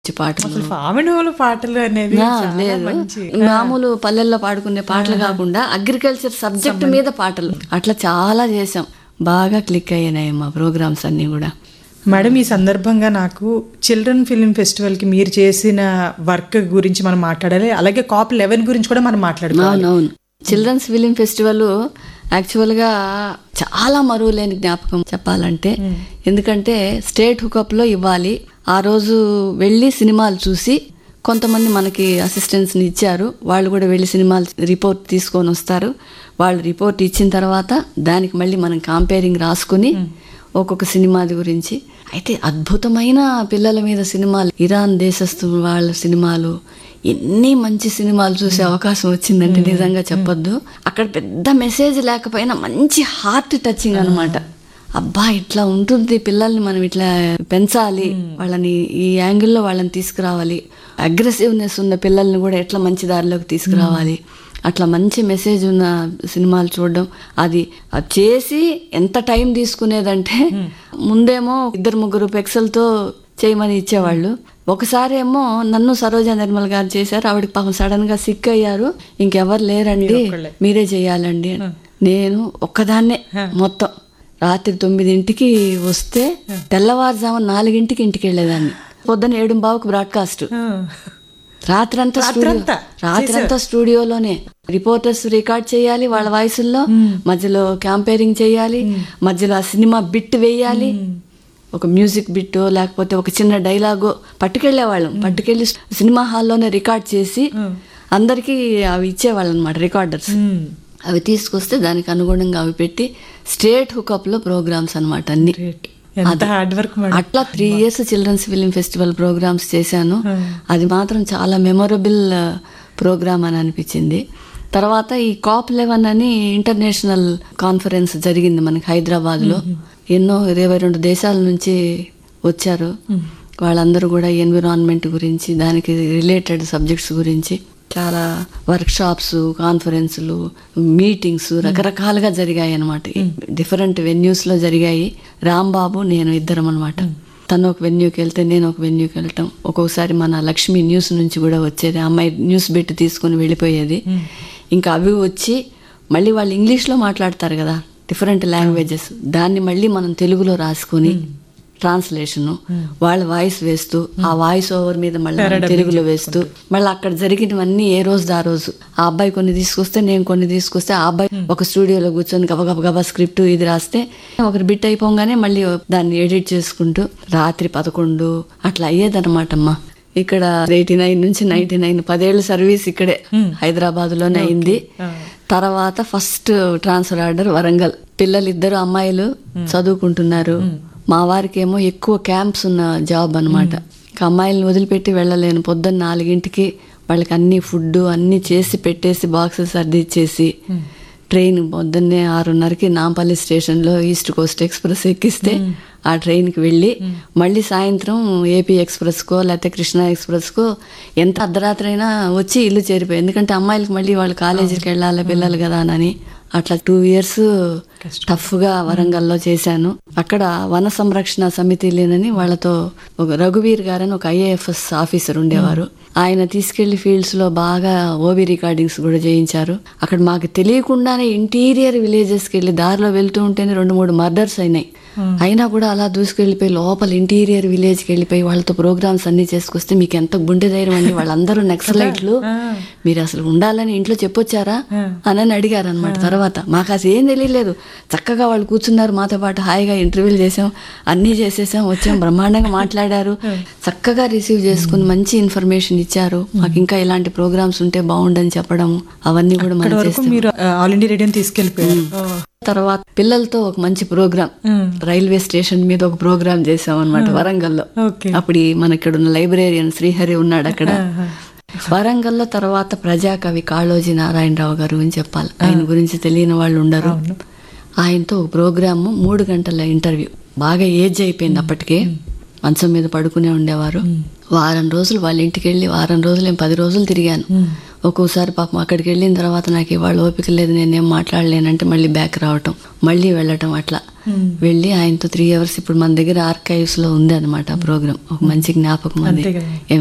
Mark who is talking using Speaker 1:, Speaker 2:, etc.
Speaker 1: మంచి పాటలు
Speaker 2: అసలు పామిడోల పాటలు అనేది
Speaker 1: ఆ,
Speaker 2: చాలా
Speaker 1: లేదు
Speaker 2: మంచి
Speaker 1: మామూలు పల్లెల్లో పాడుకునే పాటలు కాకుండా అగ్రికల్చర్ సబ్జెక్ట్ మీద పాటలు అట్లా చాలా చేసాం బాగా క్లిక్ అయ్యాయి మా ప్రోగ్రామ్స్ అన్ని కూడా
Speaker 2: మేడం ఈ సందర్భంగా నాకు చిల్డ్రన్ ఫిల్మ్ ఫెస్టివల్ కి మీరు చేసిన వర్క్ గురించి మనం మాట్లాడాలి అలాగే కాప్ లెవెన్ గురించి కూడా మనం మాట్లాడుకోవాలి
Speaker 1: అవునవును చిల్డ్రన్స్ ఫిలిం ఫెస్టివల్ యాక్చువల్గా చాలా మరువలేని జ్ఞాపకం చెప్పాలంటే ఎందుకంటే స్టేట్ హుకప్లో ఇవ్వాలి ఆ రోజు వెళ్ళి సినిమాలు చూసి కొంతమంది మనకి అసిస్టెంట్స్ని ఇచ్చారు వాళ్ళు కూడా వెళ్ళి సినిమాలు రిపోర్ట్ తీసుకొని వస్తారు వాళ్ళు రిపోర్ట్ ఇచ్చిన తర్వాత దానికి మళ్ళీ మనం కాంపేరింగ్ రాసుకుని ఒక్కొక్క సినిమాది గురించి అయితే అద్భుతమైన పిల్లల మీద సినిమాలు ఇరాన్ దేశస్తు వాళ్ళ సినిమాలు ఎన్ని మంచి సినిమాలు చూసే అవకాశం వచ్చిందంటే నిజంగా చెప్పొద్దు అక్కడ పెద్ద మెసేజ్ లేకపోయినా మంచి హార్ట్ టచింగ్ అన్నమాట అబ్బా ఇట్లా ఉంటుంది పిల్లల్ని మనం ఇట్లా పెంచాలి వాళ్ళని ఈ యాంగిల్లో వాళ్ళని తీసుకురావాలి అగ్రెసివ్నెస్ ఉన్న పిల్లల్ని కూడా ఎట్లా మంచి దారిలోకి తీసుకురావాలి అట్లా మంచి మెసేజ్ ఉన్న సినిమాలు చూడడం అది అది చేసి ఎంత టైం తీసుకునేదంటే ముందేమో ఇద్దరు ముగ్గురు పెక్సెల్తో చేయమని ఇచ్చేవాళ్ళు ఒకసారి ఏమో నన్ను సరోజా నిర్మల్ గారు చేశారు ఆవిడకి పాపం సడన్ గా సిక్ అయ్యారు ఇంకెవరు లేరండి మీరే చేయాలండి నేను ఒక్కదాన్నే మొత్తం రాత్రి తొమ్మిదింటికి వస్తే తెల్లవారుజామున నాలుగింటికి ఇంటికి వెళ్ళేదాన్ని పొద్దున్న ఏడు బావుకు బ్రాడ్కాస్ట్
Speaker 2: ఆ.
Speaker 1: రాత్రంతా స్టూడియో
Speaker 2: రాత్రంతా
Speaker 1: రాత్రంతా స్టూడియోలోనే రిపోర్టర్స్ రికార్డ్ చేయాలి వాళ్ళ వాయిసుల్లో మధ్యలో క్యాంపేరింగ్ చేయాలి మధ్యలో ఆ సినిమా బిట్ వేయాలి ఒక మ్యూజిక్ బిట్ లేకపోతే ఒక చిన్న డైలాగో పట్టుకెళ్లే వాళ్ళం పట్టుకెళ్లి సినిమా హాల్లోనే రికార్డ్ చేసి అందరికీ అవి ఇచ్చేవాళ్ళం అనమాట రికార్డర్స్
Speaker 2: ఉమ్.
Speaker 1: అవి తీసుకొస్తే దానికి అనుగుణంగా అవి పెట్టి స్టేట్ హుకప్ లో ప్రోగ్రామ్స్ అనమాట అన్ని
Speaker 2: Great. ఎంత హార్డ్ వర్క్ మేడం
Speaker 1: అట్లా three years children's film festival programmes చేశాను అది మాత్రం చాలా మెమొరబుల్ ప్రోగ్రామ్ అని అనిపించింది తర్వాత ఈ కాప్ లెవెన్ అని ఇంటర్నేషనల్ కాన్ఫరెన్స్ జరిగింది మనకి హైదరాబాద్ లో ఎన్నో ఇరవై రెండు దేశాల నుంచి వచ్చారు వాళ్ళందరూ కూడా ఎన్విరాన్మెంట్ గురించి దానికి రిలేటెడ్ సబ్జెక్ట్స్ గురించి చాలా వర్క్ షాప్స్ కాన్ఫరెన్సులు మీటింగ్స్ రకరకాలుగా జరిగాయి అనమాట డిఫరెంట్ వెన్యూస్ లో జరిగాయి రాంబాబు నేను ఇద్దరం అనమాట తను ఒక వెన్యూకి వెళ్తే నేను ఒక వెన్యూకి వెళ్ళటం ఒక్కొక్కసారి మన లక్ష్మి న్యూస్ నుంచి కూడా వచ్చేది ఆ అమ్మాయి న్యూస్ పెట్టి తీసుకుని వెళ్ళిపోయేది ఇంకా అవి వచ్చి మళ్ళీ వాళ్ళు ఇంగ్లీష్లో మాట్లాడతారు కదా డిఫరెంట్ లాంగ్వేజెస్ దాన్ని మళ్ళీ మనం తెలుగులో రాసుకొని ట్రాన్స్లేషన్ వాళ్ళ వాయిస్ వేస్తూ ఆ వాయిస్ ఓవర్ మీద మళ్ళీ మనం తెలుగులో వేస్తూ మళ్ళీ అక్కడ జరిగినవన్నీ ఏ రోజు ఆ రోజు ఆ అబ్బాయి కొన్ని తీసుకొస్తే నేను కొన్ని తీసుకొస్తే ఆ అబ్బాయి ఒక స్టూడియోలో కూర్చొని గబ గబ గబ స్క్రిప్ట్ ఇది రాస్తే ఒకరు బిట్ అయిపోగానే మళ్ళీ దాన్ని ఎడిట్ చేసుకుంటూ రాత్రి పదకొండు అట్లా అయ్యేదన్నమాట అమ్మా ఇక్కడ ఎయిటీ నైన్ నుంచి నైన్టీ నైన్ పదేళ్ళ సర్వీస్ ఇక్కడే హైదరాబాద్ లోనే అయింది తర్వాత ఫస్ట్ ట్రాన్స్ఫర్ ఆర్డర్ వరంగల్ పిల్లలు ఇద్దరు అమ్మాయిలు చదువుకుంటున్నారు మా వారికి ఏమో ఎక్కువ క్యాంప్స్ ఉన్న జాబ్ అనమాట ఇంకా అమ్మాయిలను వదిలిపెట్టి వెళ్ళలేను పొద్దున్న నాలుగింటికి వాళ్ళకి అన్ని ఫుడ్ అన్ని చేసి పెట్టేసి బాక్సెస్ సర్దిచ్చేసి ట్రైన్ పొద్దున్నే ఆరున్నరకి నాంపల్లి స్టేషన్లో ఈస్ట్ కోస్ట్ ఎక్స్ప్రెస్ ఎక్కిస్తే ఆ ట్రైన్కి వెళ్ళి మళ్ళీ సాయంత్రం ఏపీ ఎక్స్ప్రెస్కో లేకపోతే కృష్ణా ఎక్స్ప్రెస్కో ఎంత అర్ధరాత్రి అయినా వచ్చి ఇల్లు చేరిపోయి ఎందుకంటే అమ్మాయిలకి మళ్ళీ వాళ్ళు కాలేజీకి వెళ్ళాలి పిల్లలు కదా అని అట్లా టూ ఇయర్స్ టఫ్గా వరంగల్లో చేశాను అక్కడ వన సంరక్షణ సమితి లేనని వాళ్ళతో ఒక రఘువీర్ గారని ఒక ఐఏఎఫ్ఎస్ ఆఫీసర్ ఉండేవారు ఆయన తీసుకెళ్లి ఫీల్డ్స్ లో బాగా ఓబీ రికార్డింగ్స్ కూడా చేయించారు అక్కడ మాకు తెలియకుండానే ఇంటీరియర్ విలేజెస్ కి వెళ్ళి దారిలో వెళ్తూ ఉంటేనే రెండు మూడు మర్డర్స్ అయినాయి అయినా కూడా అలా దూసుకెళ్లిపోయి లోపల ఇంటీరియర్ విలేజ్కి వెళ్ళిపోయి వాళ్ళతో ప్రోగ్రామ్స్ అన్ని చేసుకొస్తే మీకు ఎంత గుండె ధైర్యం అండి వాళ్ళందరూ నక్సలైట్లు మీరు అసలు ఉండాలని ఇంట్లో చెప్పొచ్చారా అని అడిగారు అనమాట తర్వాత మాకు అసలు ఏం తెలియలేదు చక్కగా వాళ్ళు కూర్చున్నారు మాతో పాటు హాయిగా ఇంటర్వ్యూలు చేసాం అన్నీ చేసేసాం వచ్చాం బ్రహ్మాండంగా మాట్లాడారు చక్కగా రిసీవ్ చేసుకుని మంచి ఇన్ఫర్మేషన్ ఇచ్చారు మాకు ఇంకా ఇలాంటి ప్రోగ్రామ్స్ ఉంటే బాగుండని చెప్పడము అవన్నీ కూడా
Speaker 2: ఇక్కడ
Speaker 1: మనం
Speaker 2: వరకు
Speaker 1: చేస్తాం
Speaker 2: మీరు ఆల్ ఇండియా రేడియోని తీసుకెళ్ళిపోయారు ఓ.
Speaker 1: తర్వాత పిల్లలతో ఒక మంచి ప్రోగ్రామ్
Speaker 2: ఉమ్.
Speaker 1: రైల్వే స్టేషన్ మీద ఒక ప్రోగ్రామ్ చేసాం అనమాట వరంగల్లో
Speaker 2: ఓకే
Speaker 1: అప్పుడు ఈ మన ఇక్కడ ఉన్న లైబ్రేరియన్ శ్రీహరి ఉన్నాడు అక్కడ వరంగల్లో తర్వాత ప్రజాకవి కాళోజీ నారాయణరావు గారు అని చెప్పాలి ఆయన గురించి తెలియని వాళ్ళు ఉండరు ఆయనతో ఒక ప్రోగ్రాము మూడు గంటల ఇంటర్వ్యూ బాగా ఏజ్ అయిపోయింది అప్పటికే మంచం మీద పడుకునే ఉండేవారు వారం రోజులు వాళ్ళ ఇంటికి వెళ్ళి వారం రోజులు నేను పది రోజులు తిరిగాను ఒక్కోసారి పాపం అక్కడికి వెళ్ళిన తర్వాత నాకు ఇవాళ ఓపిక లేదు నేనేం మాట్లాడలేనంటే మళ్ళీ బ్యాక్ రావటం మళ్ళీ వెళ్ళటం అట్లా వెళ్ళి ఆయనతో త్రీ అవర్స్ ఇప్పుడు మన దగ్గర ఆర్కైవ్స్ లో ఉంది అనమాట ఆ ప్రోగ్రామ్ ఒక మంచి జ్ఞాపకం అది
Speaker 2: అంతే కదా.